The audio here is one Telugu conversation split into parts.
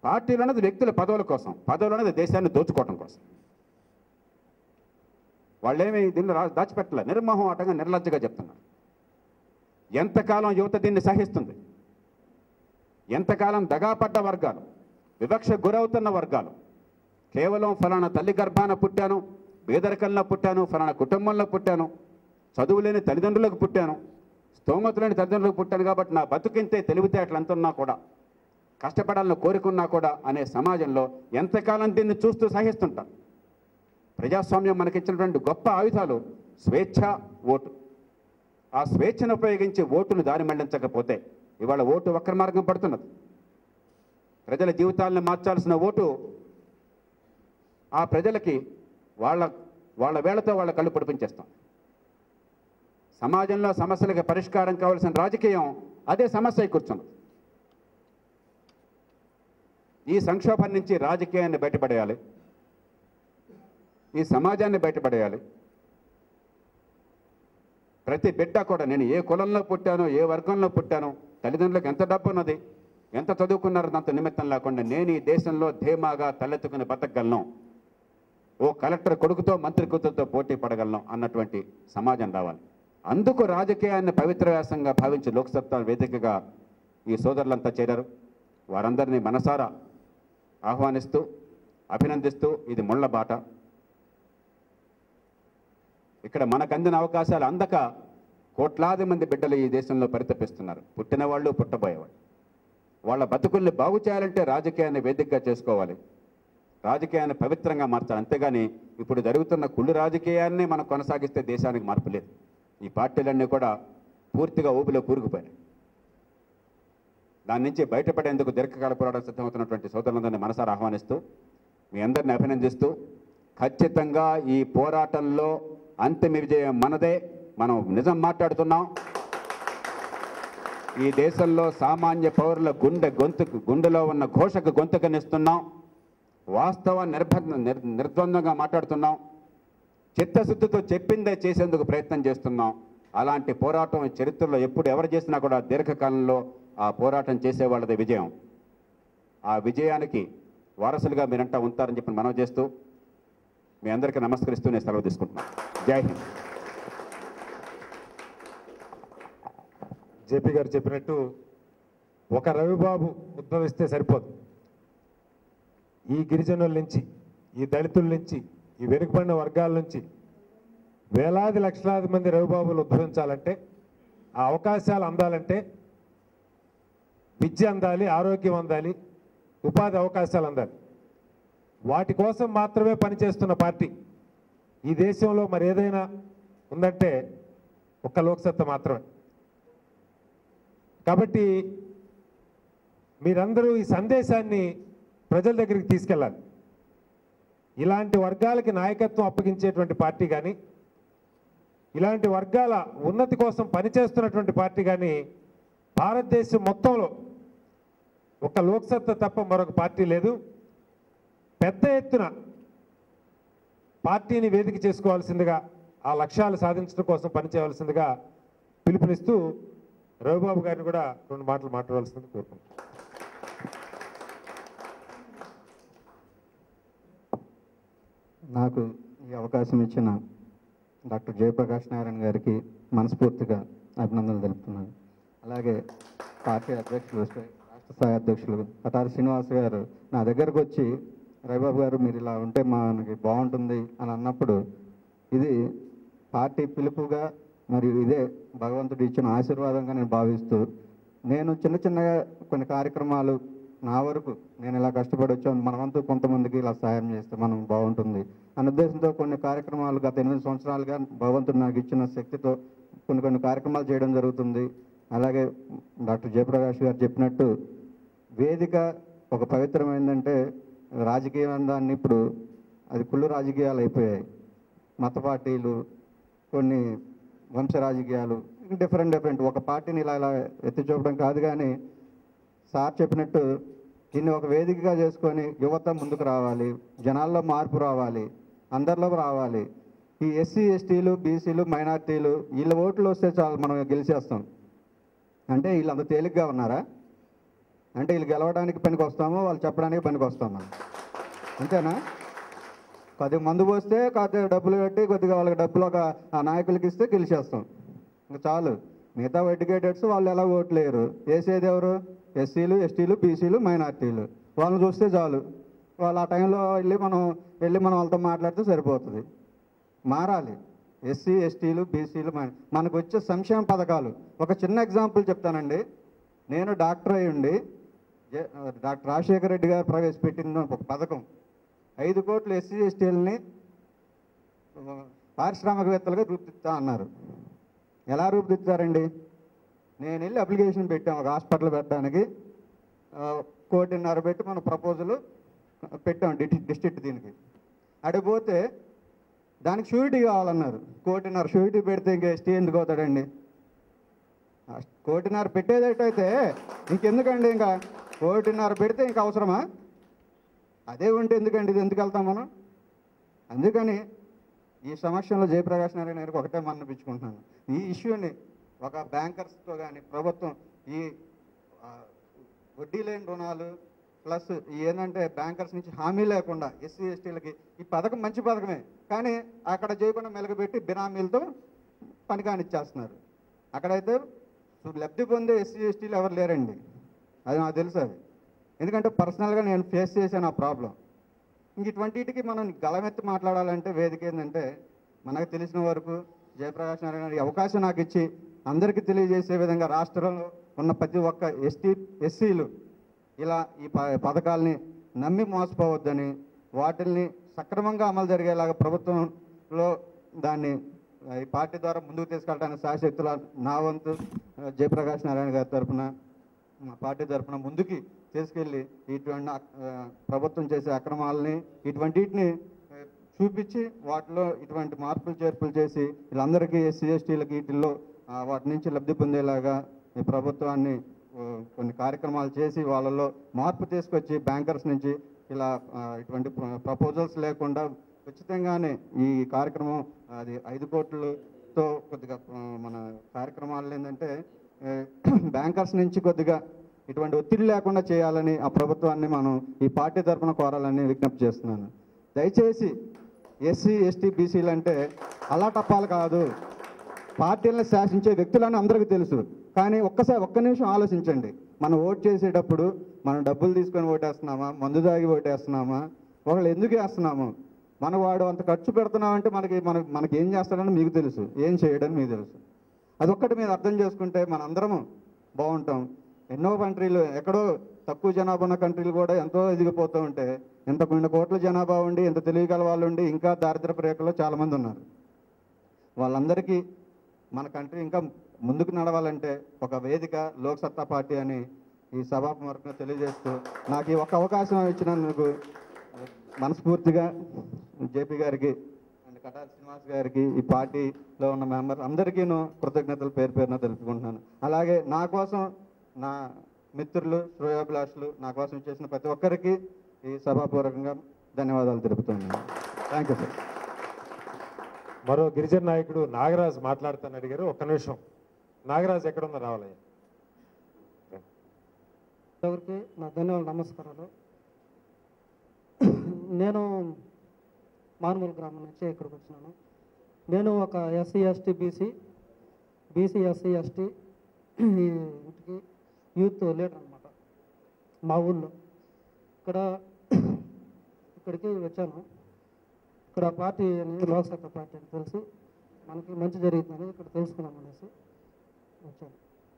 పార్టీలు అనేది వ్యక్తుల పదవుల కోసం పదవులు అనేది దేశాన్ని దోచుకోవటం కోసం వాళ్ళేమి దీన్ని రా దాచిపెట్టలే నిర్మోహమాటంగా నిర్లజ్జగా చెప్తున్నారు ఎంతకాలం యువత దీన్ని సహిస్తుంది ఎంతకాలం దగాపడ్డ వర్గాలు వివక్ష గురవుతున్న వర్గాలు కేవలం ఫలానా తల్లి గర్భాన పుట్టాను పేదరికంలో పుట్టాను ఫలానా కుటుంబంలో పుట్టాను చదువు లేని తల్లిదండ్రులకు పుట్టాను స్తోమత లేని తల్లిదండ్రులకు పుట్టాను కాబట్టి నా బతుకింతే తెలివితేటలు ఎంతున్నా కూడా కష్టపడాలని కోరుకున్నా కూడా అనే సమాజంలో ఎంతకాలం దీన్ని చూస్తూ సహిస్తుంటారు ప్రజాస్వామ్యం మనకిచ్చినటువంటి గొప్ప ఆయుధాలు స్వేచ్ఛ ఓటు ఆ స్వేచ్ఛను ఉపయోగించి ఓటును దారి మళ్లించకపోతే ఇవాళ ఓటు వక్ర మార్గం పడుతున్నది ప్రజల జీవితాలను మార్చాల్సిన ఓటు ఆ ప్రజలకి వాళ్ళ వాళ్ళ వేళతో వాళ్ళ కళ్ళు పొడిపించేస్తాం సమాజంలో సమస్యలకు పరిష్కారం కావాల్సిన రాజకీయం అదే సమస్య అయి కూర్చున్నది ఈ సంక్షోభం నుంచి రాజకీయాన్ని బయటపడేయాలి ఈ సమాజాన్ని బయటపడేయాలి ప్రతి బిడ్డ కూడా నేను ఏ కులంలో పుట్టానో ఏ వర్గంలో పుట్టానో తల్లిదండ్రులకు ఎంత డబ్బు ఉన్నది ఎంత చదువుకున్నారో దాంతో నిమిత్తం లేకుండా నేను ఈ దేశంలో ధీమాగా తలెత్తుకుని బతకగలను ఓ కలెక్టర్ కొడుకుతో మంత్రి కూతురుతో పోటీ పడగలను అన్నటువంటి సమాజం రావాలి అందుకు రాజకీయాన్ని పవిత్ర వ్యాసంగా భావించి లోక్సత్తా వేదికగా ఈ సోదరులంతా చేరారు వారందరినీ మనసారా ఆహ్వానిస్తూ అభినందిస్తూ ఇది ముళ్ళ బాట ఇక్కడ మనకు అందిన అవకాశాలు అందక కోట్లాది మంది బిడ్డలు ఈ దేశంలో పరితపిస్తున్నారు పుట్టినవాళ్ళు పుట్టబోయేవాళ్ళు వాళ్ళ బతుకుల్ని బాగు చేయాలంటే రాజకీయాన్ని వేదికగా చేసుకోవాలి రాజకీయాన్ని పవిత్రంగా మార్చాలి అంతేగాని ఇప్పుడు జరుగుతున్న కుళ్ళు రాజకీయాన్ని మనం కొనసాగిస్తే దేశానికి మార్పు లేదు ఈ పార్టీలన్నీ కూడా పూర్తిగా ఊపిలో కూరుకుపోయినాయి దాని నుంచి బయటపడేందుకు దీర్ఘకాల పోరాటం సిద్ధమవుతున్నటువంటి సోదరులందరినీ మనసారా ఆహ్వానిస్తూ మీ అందరిని అభినందిస్తూ ఖచ్చితంగా ఈ పోరాటంలో అంతిమ విజయం మనదే మనం నిజం మాట్లాడుతున్నాం ఈ దేశంలో సామాన్య పౌరుల గుండె గొంతుకు గుండెలో ఉన్న ఘోషకు గొంతుకనిస్తున్నాం వాస్తవ నిర్బంధ నిర్ నిర్ద్వందంగా మాట్లాడుతున్నాం చిత్తశుద్ధితో చెప్పిందే చేసేందుకు ప్రయత్నం చేస్తున్నాం అలాంటి పోరాటం ఈ చరిత్రలో ఎప్పుడు ఎవరు చేసినా కూడా దీర్ఘకాలంలో ఆ పోరాటం చేసే వాళ్ళది విజయం ఆ విజయానికి వారసులుగా మీరంతా ఉంటారని చెప్పి మనం చేస్తూ మీ అందరికీ నమస్కరిస్తూ నేను సెలవు తీసుకుంటున్నాను జై హింద్ జేపీ గారు చెప్పినట్టు ఒక రవిబాబు ఉద్భవిస్తే సరిపోదు ఈ గిరిజనుల నుంచి ఈ దళితుల నుంచి ఈ వెనుకబడిన వర్గాల నుంచి వేలాది లక్షలాది మంది రవిబాబులు ఉద్భవించాలంటే ఆ అవకాశాలు అందాలంటే విద్య అందాలి ఆరోగ్యం అందాలి ఉపాధి అవకాశాలు అందాలి వాటి కోసం మాత్రమే పనిచేస్తున్న పార్టీ ఈ దేశంలో మరి ఏదైనా ఉందంటే ఒక్క లోక్సత్తా మాత్రమే కాబట్టి మీరందరూ ఈ సందేశాన్ని ప్రజల దగ్గరికి తీసుకెళ్ళాలి ఇలాంటి వర్గాలకి నాయకత్వం అప్పగించేటువంటి పార్టీ కానీ ఇలాంటి వర్గాల ఉన్నతి కోసం పనిచేస్తున్నటువంటి పార్టీ కానీ భారతదేశం మొత్తంలో ఒక లోక్సత్తా తప్ప మరొక పార్టీ లేదు పెద్ద ఎత్తున పార్టీని వేదిక చేసుకోవాల్సిందిగా ఆ లక్ష్యాలు సాధించడం కోసం పనిచేయవలసిందిగా పిలుపునిస్తూ రవిబాబు గారిని కూడా రెండు మాటలు మాట్లాడవలసింది కోరుకుంటున్నాను నాకు ఈ అవకాశం ఇచ్చిన డాక్టర్ జయప్రకాష్ నారాయణ గారికి మనస్ఫూర్తిగా అభినందనలు తెలుపుతున్నాను అలాగే పార్టీ అధ్యక్షులు రాష్ట్ర స్థాయి అధ్యక్షులు పటారి శ్రీనివాస్ గారు నా దగ్గరకు వచ్చి రవిబాబు గారు మీరు ఇలా ఉంటే మనకి బాగుంటుంది అని అన్నప్పుడు ఇది పార్టీ పిలుపుగా మరియు ఇదే భగవంతుడు ఇచ్చిన ఆశీర్వాదంగా నేను భావిస్తూ నేను చిన్న చిన్నగా కొన్ని కార్యక్రమాలు నా వరకు నేను ఇలా కష్టపడి వచ్చాను మనమంతా కొంతమందికి ఇలా సహాయం చేస్తే మనం బాగుంటుంది అన్న ఉద్దేశంతో కొన్ని కార్యక్రమాలు గత ఎనిమిది సంవత్సరాలుగా భగవంతుడు నాకు ఇచ్చిన శక్తితో కొన్ని కొన్ని కార్యక్రమాలు చేయడం జరుగుతుంది అలాగే డాక్టర్ జయప్రకాష్ గారు చెప్పినట్టు వేదిక ఒక పవిత్రమైందంటే రాజకీయం దాన్ని ఇప్పుడు అది కుళ్ళు రాజకీయాలు అయిపోయాయి మత పార్టీలు కొన్ని వంశ రాజకీయాలు డిఫరెంట్ డిఫరెంట్ ఒక పార్టీని ఇలా ఇలా ఎత్తి చూపడం కాదు కానీ సార్ చెప్పినట్టు దీన్ని ఒక వేదికగా చేసుకొని యువత ముందుకు రావాలి జనాల్లో మార్పు రావాలి అందరిలో రావాలి ఈ ఎస్సీ ఎస్టీలు బీసీలు మైనార్టీలు వీళ్ళ ఓట్లు వస్తే చాలు మనం గెలిచేస్తాం అంటే వీళ్ళు అంత తేలిగ్గా ఉన్నారా అంటే వీళ్ళు గెలవడానికి పనికి వస్తామో వాళ్ళు చెప్పడానికి పనికి వస్తాం మనం అంతేనా కొద్దిగా మందు పోస్తే కొద్దిగా డబ్బులు కట్టి కొద్దిగా వాళ్ళకి డబ్బులు ఒక ఆ నాయకులకి ఇస్తే గెలిచేస్తాం ఇంకా చాలు మిగతా ఎడ్యుకేటెడ్స్ వాళ్ళు ఎలా ఓట్లేరు వేసేది ఎవరు ఎస్సీలు ఎస్టీలు బీసీలు మైనార్టీలు వాళ్ళని చూస్తే చాలు వాళ్ళు ఆ టైంలో వెళ్ళి మనం వెళ్ళి మనం వాళ్ళతో మాట్లాడితే సరిపోతుంది మారాలి ఎస్సీ ఎస్టీలు బీసీలు మన- మనకు వచ్చే సంక్షేమ పథకాలు ఒక చిన్న ఎగ్జాంపుల్ చెప్తానండి నేను డాక్టర్ అయి ఉండి జే- డాక్టర్ రాజశేఖర రెడ్డి గారు ప్రవేశపెట్టిన ఒక పథకం ఐదు కోట్లు ఎస్సీ ఎస్టీలని పారిశ్రామికవేత్తలుగా రూపుదిద్దుతా అన్నారు ఎలా రూపుదిద్దారండి నేను వెళ్ళి అప్లికేషన్ పెట్టాం ఒక హాస్పిటల్ పెట్టడానికి ఆ, కోటిన్నర పెట్టి మన ప్రపోజల్ పెట్టాం డిస్ట్రిక్ట్ డిస్ట్రిక్ట్ దీనికి అడిగిపోతే దానికి షూరిటీ కావాలన్నారు కోటిన్నర షూరిటీ పెడితే ఇంకా ఎస్టీ ఎందుకు అవుతాడండి ఆ కోటిన్నర పెట్టేదైతే ఇంకెందుకండి ఇంకా కోటిన్నర పెడితే ఇంకా అవసరమా అదే ఉంటే ఎందుకండి ఇది ఎందుకు వెళ్తాం మనం అందుకని ఈ సమక్షంలో జయప్రకాష్ నారాయణ గారికి ఒకటే మన్నపించుకుంటున్నాను ఈ ఇష్యూని ఒక బ్యాంకర్స్తో కానీ ప్రభుత్వం ఈ ఆ, వడ్డీ లేని రుణాలు ప్లస్ ఏంటంటే బ్యాంకర్స్ నుంచి హామీ లేకుండా ఎస్సీ ఎస్టీలకి ఈ పథకం మంచి పథకమే కానీ అక్కడ చేయకుండా మెలగబెట్టి బినామీలతో పని కానిచ్చేస్తున్నారు అక్కడైతే లబ్ధి పొందే ఎస్సీ ఎస్టీలు ఎవరు లేరండి అది నాకు తెలుసు అది ఎందుకంటే పర్సనల్గా నేను ఫేస్ చేశాను ఆ ప్రాబ్లం ఇంక ఇటువంటికి మనం గలమెత్తి మాట్లాడాలంటే వేదిక ఏంటంటే మనకు తెలిసిన వరకు జయప్రకాష్ నారాయణ గారు ఈ అవకాశం నాకు ఇచ్చి అందరికీ తెలియజేసే విధంగా రాష్ట్రంలో ఉన్న ప్రతి ఒక్క ఎస్టీ ఎస్సీలు ఇలా ఈ ప- పథకాల్ని నమ్మి మోసపోవద్దని వాటిల్ని సక్రమంగా అమలు జరిగేలాగా ప్రభుత్వంలో దాన్ని ఆ, ఈ పార్టీ ద్వారా ముందుకు తీసుకెళ్ళడానికి శాశక్తుల నా వంతు ఆ, జయప్రకాష్ నారాయణ గారి తరఫున మా పార్టీ తరఫున ముందుకి తీసుకెళ్ళి ఇటువంటి అక్- ఆ, ప్రభుత్వం చేసే అక్రమాలని ఇటువంటిని చూపించి వాటిలో ఇటువంటి మార్పులు చేర్పులు చేసి వీళ్ళందరికీ ఎస్సీ ఎస్టీలకి వీటిల్లో ఆ, వాటి నుంచి లబ్ధి పొందేలాగా ఈ ప్రభుత్వాన్ని ఆ, కొన్ని కార్యక్రమాలు చేసి వాళ్ళలో మార్పు తీసుకొచ్చి బ్యాంకర్స్ నుంచి ఇలా ఆ, ఇటువంటి ప్రపోజల్స్ లేకుండా ఉచితంగానే ఈ కార్యక్రమం అది ఐదు కోట్లతో కొద్దిగా ఆ, మన కార్యక్రమాలు ఏంటంటే ఆ, బ్యాంకర్స్ నుంచి కొద్దిగా ఇటువంటి ఒత్తిడి లేకుండా చేయాలని ఆ ప్రభుత్వాన్ని మనం ఈ పార్టీ తరఫున కోరాలని విజ్ఞప్తి చేస్తున్నాను దయచేసి ఎస్సీ ఎస్టీ బీసీలు అంటే అలా టప్పాలు కాదు పార్టీలను శాసించే వ్యక్తులని అందరికీ తెలుసు కానీ ఒక్కసారి ఒక్క నిమిషం ఆలోచించండి మనం ఓట్ చేసేటప్పుడు మనం డబ్బులు తీసుకొని ఓటేస్తున్నామా మందు దాగి ఓటేస్తున్నామా ఒకళ్ళు ఎందుకు వేస్తున్నాము మన వాడు అంత ఖర్చు పెడుతున్నామంటే మనకి మన మనకి ఏం చేస్తాడని మీకు తెలుసు ఏం చేయడని మీకు తెలుసు అదొక్కటి మీరు అర్థం చేసుకుంటే మనందరము బాగుంటాం ఎన్నో కంట్రీలు ఎక్కడో తక్కువ జనాభా ఉన్న కంట్రీలు కూడా ఎంతో ఎదిగిపోతూ ఉంటే ఇంత కొన్ని కోట్ల జనాభా ఉండి ఇంత తెలియగల వాళ్ళు ఉండి ఇంకా దారిద్రపు రేఖలో చాలామంది ఉన్నారు వాళ్ళందరికీ మన కంట్రీ ఇంకా ముందుకు నడవాలంటే ఒక వేదిక లోక్ సత్తా పార్టీ అని ఈ సభాపూర్వకంగా తెలియజేస్తూ నాకు ఈ ఒక్క అవకాశం ఇచ్చినందుకు మనస్ఫూర్తిగా జేపీ గారికి అండ్ కటార్ శ్రీనివాస్ గారికి ఈ పార్టీలో ఉన్న మెంబర్ అందరికీను కృతజ్ఞతలు పేరు పేరున తెలుపుకుంటున్నాను అలాగే నా కోసం నా మిత్రులు శ్రేయోభిలాషులు నా కోసం చేసిన ప్రతి ఒక్కరికి ఈ సభాపూర్వకంగా ధన్యవాదాలు తెలుపుతున్నాను థ్యాంక్ యూ సార్ మరో గిరిజన నాయకుడు నాగరాజు మాట్లాడుతాను అడిగారు ఒక్క నిమిషం నాగరాజు ఎక్కడున్నా రావాలయ్యా ఎవరికి నా ధన్యవాదాలు నమస్కారాలు నేను మారుమూల గ్రామం నుంచి ఇక్కడికి వచ్చినాను నేను ఒక SC ST BC BC SC ST ఇంటికి యూత్ లీడర్ అనమాట మా ఊళ్ళో ఇక్కడ ఇక్కడికి వచ్చాను ఇక్కడ పార్టీ అని లోక్సత్తా పార్టీ అని తెలిసి మనకి మంచి జరుగుతుందని ఇక్కడ తెలుసుకున్నాం అనేసి వచ్చాను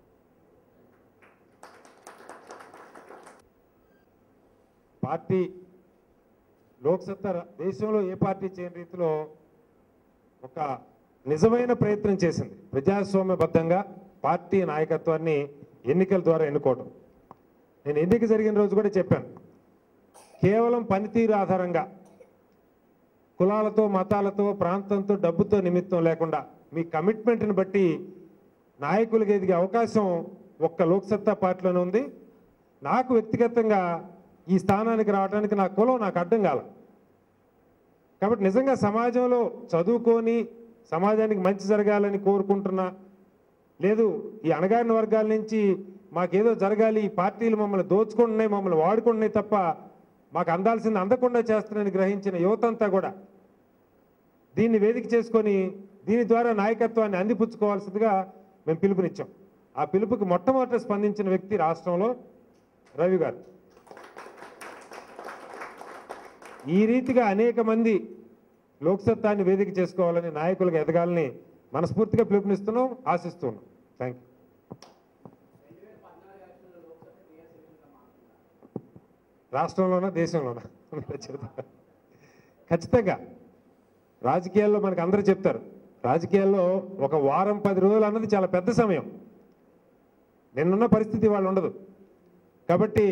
పార్టీ లోక్సత్తా రా- దేశంలో ఏ పార్టీ చేయని రీతిలో ఒక నిజమైన ప్రయత్నం చేసింది ప్రజాస్వామ్యబద్ధంగా పార్టీ నాయకత్వాన్ని ఎన్నికల ద్వారా ఎన్నుకోవడం నేను ఎన్నిక జరిగిన రోజు కూడా చెప్పాను కేవలం పనితీరు ఆధారంగా కులాలతో మతాలతో ప్రాంతంతో డబ్బుతో నిమిత్తం లేకుండా మీ కమిట్మెంట్ని బట్టి నాయకులకు ఎదిగే అవకాశం ఒక్క లోక్సత్తా పార్టీలోనే ఉంది నాకు వ్యక్తిగతంగా ఈ స్థానానికి రావడానికి నా కులం నాకు అడ్డం కాల కాబట్టి నిజంగా సమాజంలో చదువుకొని సమాజానికి మంచి జరగాలని కోరుకుంటున్నా లేదు ఈ అణగారిన వర్గాల నుంచి మాకేదో జరగాలి ఈ పార్టీలు మమ్మల్ని దోచుకుంటున్నాయి మమ్మల్ని వాడుకుంటున్నాయి తప్ప మాకు అందాల్సింది అందకుండా చేస్తున్నాయని గ్రహించిన యువతంతా కూడా దీన్ని వేదిక చేసుకొని దీని ద్వారా నాయకత్వాన్ని అందిపుచ్చుకోవాల్సిందిగా మేము పిలుపునిచ్చాం ఆ పిలుపుకి మొట్టమొదట స్పందించిన వ్యక్తి రాష్ట్రంలో రవి గారు ఈ రీతిగా అనేక మంది లోక్సత్తాన్ని వేదిక చేసుకోవాలని నాయకులకు ఎదగాలని మనస్ఫూర్తిగా పిలుపునిస్తున్నాం ఆశిస్తున్నాం థ్యాంక్ యూ రాష్ట్రంలోనా దేశంలోనా మీరే చెబుతారా? ఖచ్చితంగా రాజకీయాల్లో మనకు అందరూ చెప్తారు రాజకీయాల్లో ఒక వారం పది రోజులు అన్నది చాలా పెద్ద సమయం నిన్నున్న పరిస్థితి వాళ్ళు ఉండదు కాబట్టి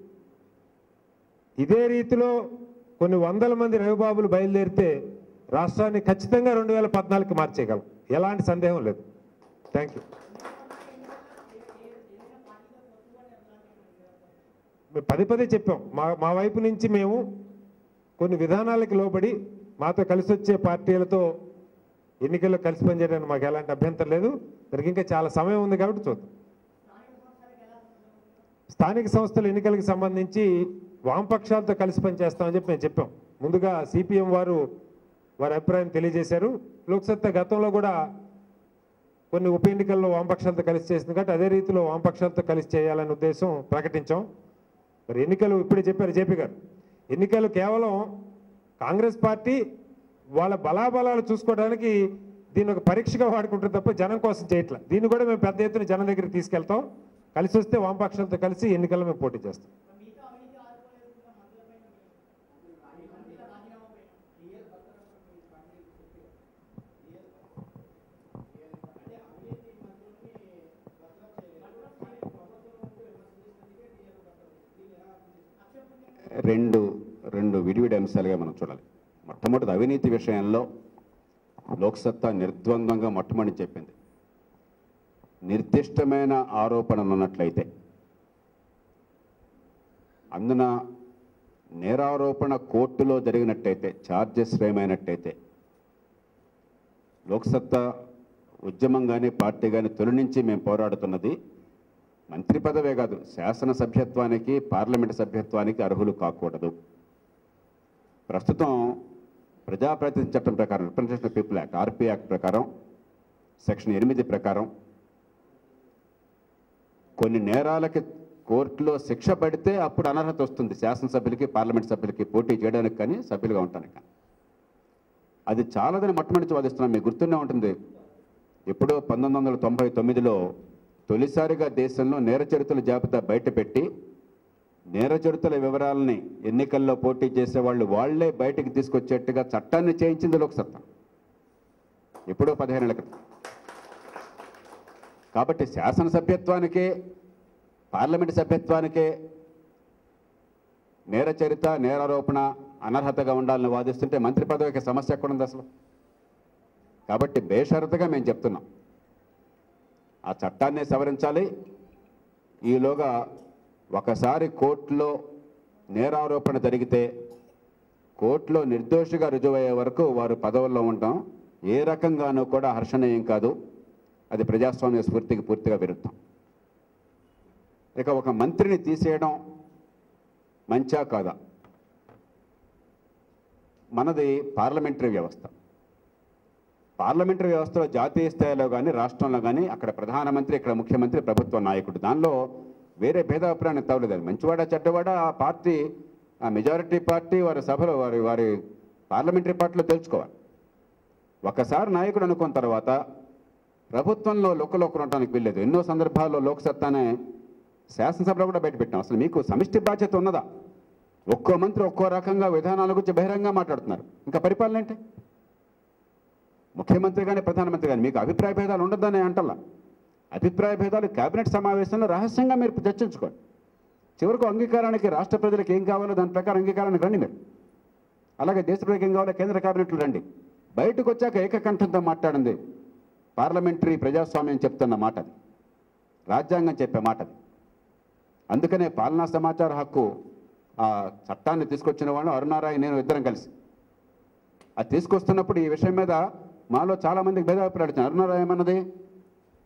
ఇదే రీతిలో కొన్ని వందల మంది రవిబాబులు బయలుదేరితే రాష్ట్రాన్ని ఖచ్చితంగా రెండు వేల పద్నాలుగుకి మార్చేయగలం ఎలాంటి సందేహం లేదు థ్యాంక్ యూ మేము పదే పదే చెప్పాం మా మా వైపు నుంచి మేము కొన్ని విధానాలకు లోబడి మాతో కలిసి వచ్చే పార్టీలతో ఎన్నికల్లో కలిసి పనిచేయడానికి మాకు ఎలాంటి అభ్యంతరం లేదు దానికి ఇంకా చాలా సమయం ఉంది కాబట్టి చూద్దాం స్థానిక సంస్థల ఎన్నికలకు సంబంధించి వామపక్షాలతో కలిసి పనిచేస్తామని చెప్పి మేము చెప్పాం ముందుగా సిపిఎం వారు వారి అభిప్రాయం తెలియజేశారు లోక్సత్తా గతంలో కూడా కొన్ని ఉప ఎన్నికల్లో వామపక్షాలతో కలిసి చేసింది కాబట్టి అదే రీతిలో వామపక్షాలతో కలిసి చేయాలనే ఉద్దేశం ప్రకటించాం మరి ఎన్నికలు ఇప్పుడే చెప్పారు జేపీ గారు ఎన్నికలు కేవలం కాంగ్రెస్ పార్టీ వాళ్ళ బలాబలాలు చూసుకోవడానికి దీన్ని ఒక పరీక్షగా వాడుకుంటుంది తప్ప జనం కోసం చేయట్లా దీన్ని కూడా మేము పెద్ద ఎత్తున జనం దగ్గరికి తీసుకెళ్తాం కలిసి వస్తే వామపక్షాలతో కలిసి ఎన్నికల్లో మేము పోటీ చేస్తాం రెండు రెండు విడివిడి అంశాలుగా మనం చూడాలి మొట్టమొదటి అవినీతి విషయంలో లోక్సత్తా నిర్ద్వంద్వంగా మొట్టమొదటి చెప్పింది నిర్దిష్టమైన ఆరోపణలు ఉన్నట్లయితే అందున నేరారోపణ కోర్టులో జరిగినట్టయితే ఛార్జెస్ ఏమైనట్టయితే లోక్సత్తా ఉద్యమం కానీ పార్టీ కానీ తొలి నుంచి మేము పోరాడుతున్నది మంత్రి పదవే కాదు శాసన సభ్యత్వానికి పార్లమెంట్ సభ్యత్వానికి అర్హులు కాకూడదు ప్రస్తుతం ప్రజాప్రతినిధి చట్టం ప్రకారం representation of people act RP act ప్రకారం సెక్షన్ ఎనిమిది ప్రకారం కొన్ని నేరాలకి కోర్టులో శిక్ష పడితే అప్పుడు అనర్హత వస్తుంది శాసనసభ్యులకి పార్లమెంట్ సభ్యులకి పోటీ చేయడానికి కానీ సభ్యులుగా ఉండటానికి కానీ అది చాలాదని మొట్టమొదటి వాదిస్తున్నాం మీకు గుర్తునే ఉంటుంది ఎప్పుడో పంతొమ్మిది వందల తొంభై తొమ్మిదిలో తొలిసారిగా దేశంలో నేర చరిత్రల జాబితా బయటపెట్టి నేర చరిత్రల వివరాలని ఎన్నికల్లో పోటీ చేసే వాళ్ళు వాళ్లే బయటికి తీసుకొచ్చేట్టుగా చట్టాన్ని చేయించింది లోక్సత్తా ఎప్పుడో పదిహేనేళ్ల క్రితం కాబట్టి శాసనసభ్యత్వానికే పార్లమెంట్ సభ్యత్వానికే నేర చరిత్ర నేరారోపణ అనర్హతగా ఉండాలని వాదిస్తుంటే మంత్రి పదవికి సమస్య ఎక్కడ ఉంది అసలు కాబట్టి బేషరతుగా మేము చెప్తున్నాం ఆ చట్టాన్ని సవరించాలి ఈలోగా ఒకసారి కోర్టులో నేరారోపణ జరిగితే కోర్టులో నిర్దోషిగా రుజువయ్యే వరకు వారు పదవుల్లో ఉండటం ఏ రకంగానూ కూడా హర్షణీయం కాదు అది ప్రజాస్వామ్య స్ఫూర్తికి పూర్తిగా విరుద్ధం ఇక ఒక మంత్రిని తీసేయడం మంచా కాదా మనది పార్లమెంటరీ వ్యవస్థ పార్లమెంటరీ వ్యవస్థలో జాతీయ స్థాయిలో కానీ రాష్ట్రంలో కానీ అక్కడ ప్రధానమంత్రి ఇక్కడ ముఖ్యమంత్రి ప్రభుత్వ నాయకుడు దానిలో వేరే భేదాభిప్రాయాన్ని తవ్వలేదు అది మంచివాడా చెడ్డవాడా ఆ పార్టీ ఆ మెజారిటీ పార్టీ వారి సభలో వారి వారి పార్లమెంటరీ పార్టీలో తెలుసుకోవాలి ఒకసారి నాయకుడు అనుకున్న తర్వాత ప్రభుత్వంలో లొక్కలోకి ఉండటానికి వెళ్ళలేదు ఎన్నో సందర్భాల్లో లోక్సత్తానే శాసనసభలో కూడా బయటపెట్టాం అసలు మీకు సమిష్టి బాధ్యత ఉన్నదా ఒక్కో మంత్రి ఒక్కో రకంగా విధానాల గురించి బహిరంగంగా మాట్లాడుతున్నారు ఇంకా పరిపాలన ఏంటి ముఖ్యమంత్రి కానీ ప్రధానమంత్రి కానీ మీకు అభిప్రాయ భేదాలు ఉండదని అంటల్లా అభిప్రాయ భేదాలు కేబినెట్ సమావేశంలో రహస్యంగా మీరు చర్చించుకోండి చివరకు అంగీకారానికి రాష్ట్ర ప్రజలకు ఏం కావాలో దాని ప్రకారం అంగీకారానికి రండి మీరు అలాగే దేశ ప్రజలకు ఏం కావాలో కేంద్ర కేబినెట్లు రండి బయటకు వచ్చాక ఏకకంఠంతో మాట్లాడింది పార్లమెంటరీ ప్రజాస్వామ్యం చెప్తున్న మాట అది రాజ్యాంగం చెప్పే మాట అది అందుకనే పాలనా సమాచార హక్కు ఆ చట్టాన్ని తీసుకొచ్చిన వాళ్ళు అరుణారాయ్ నేను ఇద్దరం కలిసి అది తీసుకొస్తున్నప్పుడు ఈ విషయం మీద మాలో చాలా మందికి భేదాభిప్రాయాలు వచ్చినాయి అరుణారాయ్ ఏమన్నది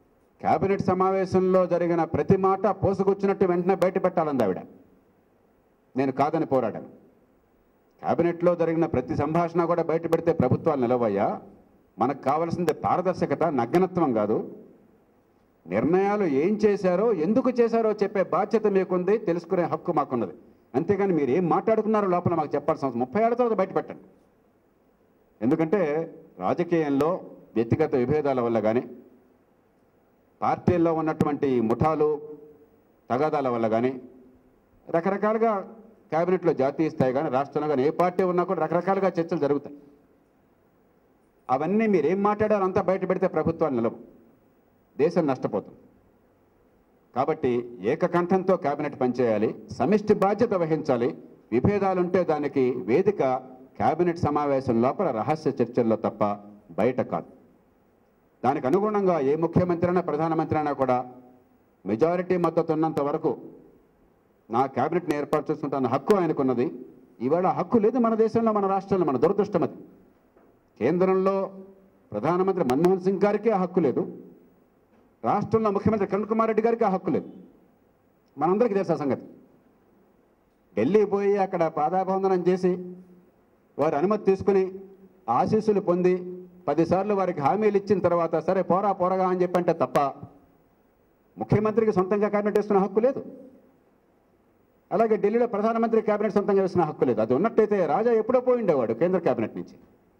కేబినెట్ సమావేశంలో జరిగిన ప్రతి మాట పోసుకొచ్చినట్టు వెంటనే బయట పెట్టాలంది ఆవిడ నేను కాదని పోరాడాను కేబినెట్లో జరిగిన ప్రతి సంభాషణ కూడా బయట పెడితే ప్రభుత్వాలు నిలవయ్యా మనకు కావాల్సింది పారదర్శకత నగ్నత్వం కాదు నిర్ణయాలు ఏం చేశారో ఎందుకు చేశారో చెప్పే బాధ్యత మీకుంది తెలుసుకునే హక్కు మాకున్నది అంతేగాని మీరు ఏం మాట్లాడుకున్నారో లోపల మాకు చెప్పాల్సిన అవసరం ముప్పై ఏళ్ళ తర్వాత బయట పెట్టండి ఎందుకంటే రాజకీయంలో వ్యక్తిగత విభేదాల వల్ల కానీ పార్టీల్లో ఉన్నటువంటి ముఠాలు తగాదాల వల్ల కానీ రకరకాలుగా కేబినెట్లో జాతీయ స్థాయి కానీ రాష్ట్రంలో కానీ ఏ పార్టీ ఉన్నా కూడా రకరకాలుగా చర్చలు జరుగుతాయి అవన్నీ మీరు ఏం మాట్లాడారో అంతా బయట పెడితే ప్రభుత్వాలు నిలవు దేశం నష్టపోతుంది కాబట్టి ఏకకంఠంతో కేబినెట్ పనిచేయాలి సమిష్టి బాధ్యత వహించాలి విభేదాలుంటే దానికి వేదిక కేబినెట్ సమావేశం లోపల రహస్య చర్చల్లో తప్ప బయట కాదు దానికి అనుగుణంగా ఏ ముఖ్యమంత్రి అయినా ప్రధానమంత్రి అయినా కూడా మెజారిటీ మద్దతు ఉన్నంత వరకు నా క్యాబినెట్ని ఏర్పాటు చేసుకుంటున్న హక్కు ఆయనకున్నది ఈవేళ ఆ హక్కు లేదు మన దేశంలో మన రాష్ట్రంలో మన దురదృష్టం అది కేంద్రంలో ప్రధానమంత్రి మన్మోహన్ సింగ్ గారికి ఆ హక్కు లేదు రాష్ట్రంలో ముఖ్యమంత్రి కిరణ్ కుమార్ రెడ్డి గారికి ఆ హక్కు లేదు మనందరికీ తెలుసు ఆ సంగతి ఢిల్లీ పోయి అక్కడ పాదాభవందనం చేసి వారి అనుమతి తీసుకుని ఆశీస్సులు పొంది పదిసార్లు వారికి హామీలు ఇచ్చిన తర్వాత సరే పోరా పోరగా అని చెప్పంటే తప్ప ముఖ్యమంత్రికి సొంతంగా క్యాబినెట్ వేసుకునే హక్కు లేదు అలాగే ఢిల్లీలో ప్రధానమంత్రి క్యాబినెట్ సొంతంగా వేసిన హక్కు లేదు అది ఉన్నట్టయితే రాజా ఎప్పుడో పోయి ఉండేవాడు కేంద్ర క్యాబినెట్ నుంచి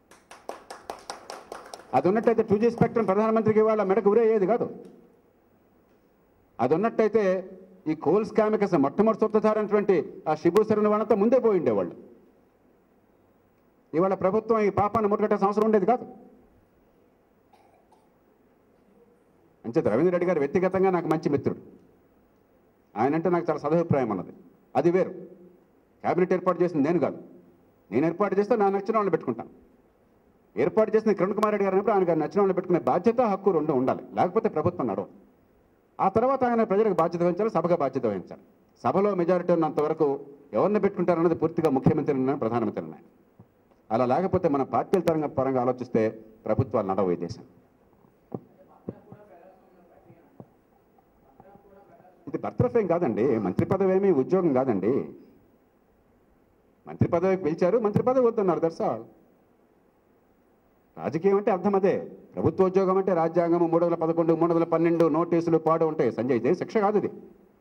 అది ఉన్నట్టయితే టూ జీ స్పెక్ట్రమ్ ప్రధానమంత్రికి ఇవాళ మెడకు ఉరేయేది కాదు అది ఉన్నట్టయితే ఈ కోల్ స్కామ్కి అసలు మొట్టమొదటి సొత్తదారైనటువంటి ఆ శిబు సరైన వాళ్ళంతా ముందే పోయి ఉండేవాళ్ళు ఇవాళ ప్రభుత్వం ఈ పాపాన్ని ముట్టుకట్టే అవసరం ఉండేది కాదు అంచేత రవీంద్ర రెడ్డి గారు వ్యక్తిగతంగా నాకు మంచి మిత్రుడు ఆయన అంటే నాకు చాలా సదభిప్రాయం అన్నది అది వేరు క్యాబినెట్ ఏర్పాటు చేసింది నేను కాదు నేను ఏర్పాటు చేస్తే నా నచ్చిన వాళ్ళని పెట్టుకుంటాను ఏర్పాటు చేసిన కిరణ్ కుమార్ రెడ్డి గారు అన్నప్పుడు ఆయన గారు నచ్చిన వాళ్ళని పెట్టుకునే బాధ్యత హక్కు రెండు ఉండాలి లేకపోతే ప్రభుత్వం నడవదు ఆ తర్వాత ఆయన ప్రజలకు బాధ్యత వహించాలి సభకు బాధ్యత వహించాలి సభలో మెజారిటీ ఉన్నంత వరకు ఎవరిని పెట్టుకుంటారన్నది పూర్తిగా ముఖ్యమంత్రి నిర్ణయం ప్రధానమంత్రి నిర్ణయం అలా లేకపోతే మన పార్టీల తరంగా పరంగా ఆలోచిస్తే ప్రభుత్వాలు నడవు ఈ దేశం ఇది బర్త్రఫ్ కాదండి మంత్రి పదవి ఏమీ ఉద్యోగం కాదండి మంత్రి పదవికి పిలిచారు మంత్రి పదవి వద్దన్నారు దట్స్ ఆల్ రాజకీయం అంటే అర్థం అదే ప్రభుత్వ ఉద్యోగం అంటే రాజ్యాంగం మూడు వందల పదకొండు మూడు వందల పన్నెండు నోటీసులు పాడు ఉంటాయి సంజయ్ ఇది శిక్ష కాదు ఇది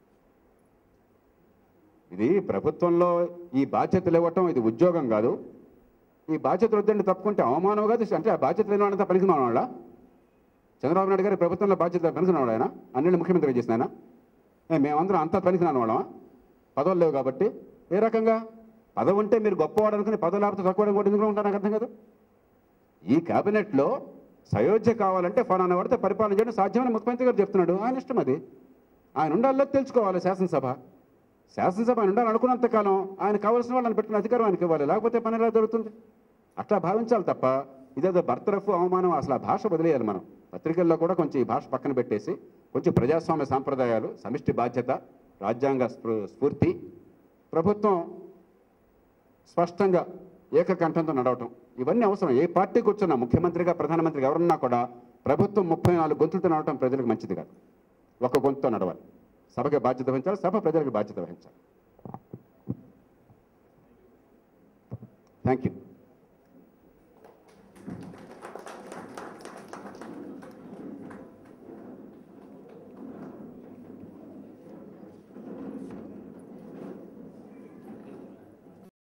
ఇది ప్రభుత్వంలో ఈ బాధ్యతలు ఇవ్వటం ఇది ఉద్యోగం కాదు ఈ బాధ్యతలు వద్దండి తప్పుకుంటే అవమానం కాదు అంటే ఆ బాధ్యత లేని వాళ్ళంతా పనికిన వాళ్ళ చంద్రబాబు నాయుడు గారి ప్రభుత్వంలో బాధ్యత పనికిన వాడు ఆయన అన్నిళ్ళు ముఖ్యమంత్రి చేసిన ఆయన ఏ, మేమందరం అంతా పనికిరాని వాళ్ళమా పదవులు లేవు కాబట్టి ఏ రకంగా పదవి ఉంటే మీరు గొప్పవాడు అనుకుని పదవి లేకపోతే తక్కువ కూడా ఎందుకు ఉంటారు నాకు అర్థం కదా ఈ కేబినెట్లో సయోధ్య కావాలంటే ఫలానా వాడితే పరిపాలన చేయడం సాధ్యమని ముఖ్యమంత్రి గారు చెప్తున్నాడు ఆయన ఇష్టం అది ఆయన ఉండాలో తెలుసుకోవాలి శాసనసభ శాసనసభ ఆయన ఉండాలని అనుకున్నంత కాలం ఆయన కావాల్సిన వాళ్ళని పెట్టుకున్న అధికారం ఆయనకి ఇవ్వాలి లేకపోతే పని ఎలా జరుగుతుంది అట్లా భావించాలి తప్ప ఇదేదో బర్తరఫ్ అవమానం అసలు ఆ భాష వదిలేయాలి మనం పత్రికల్లో కూడా కొంచెం ఈ భాష పక్కన పెట్టేసి కొంచెం ప్రజాస్వామ్య సాంప్రదాయాలు సమిష్టి బాధ్యత రాజ్యాంగ స్ఫూ- స్ఫూర్తి ప్రభుత్వం స్పష్టంగా ఏకకంఠంతో నడవటం ఇవన్నీ అవసరం ఏ పార్టీ కూర్చున్నా ముఖ్యమంత్రిగా ప్రధానమంత్రిగా ఎవరున్నా కూడా ప్రభుత్వం ముప్పై నాలుగు గొంతులతో నడవటం ప్రజలకు మంచిది కాదు ఒక గొంతుతో నడవాలి సభకి బాధ్యత వహించాలి సభ ప్రజలకు బాధ్యత వహించాలి థ్యాంక్ యూ